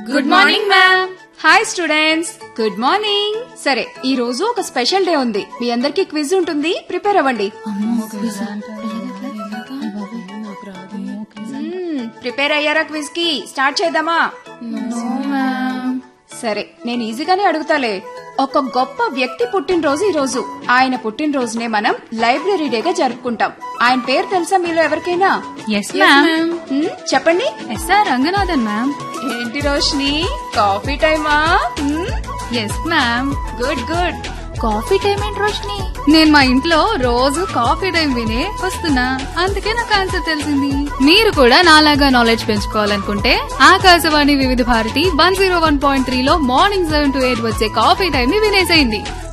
good morning ma'am hi students good morning సరే ఈ రోజు ఒక స్పెషల్ డే ఉంది మీ అందరికి క్విజ్ ఉంటుంది ప్రిపేర్ అవ్వండి ప్రిపేర్ అయ్యారా క్విజ్ కి స్టార్ట్ చేద్దామా సరే నేను ఈజీగానే అడుగుతాలే ఒక గొప్ప వ్యక్తి పుట్టినరోజు ఈ రోజు ఆయన పుట్టినరోజునే మనం లైబ్రరీ డేగా జరుపుకుంటాం ఆయన పేరు తెలుసా మీలో ఎవరికైనా ఎస్ మ్యామ్ హ్మ్, చెప్పండి ఎస్ఆర్ రంగనాథన్ మ్యామ్ ఏంటి రోషిని కాఫీ టైమా hmm, yes ma'am good good coffee time ఏంటి రోషిని నేను మా ఇంట్లో రోజు కాఫీ టైం వినే వస్తున్నా అందుకే నాకు ఆన్సర్ తెలిసింది మీరు కూడా నాలాగా నాలెడ్జ్ పెంచుకోవాలనుకుంటే Akashvani Vividh Bharati one zero one point three లో మార్నింగ్ సెవెన్ టు ఎయిట్ వచ్చే కాఫీ టైం ని వినేసేయండి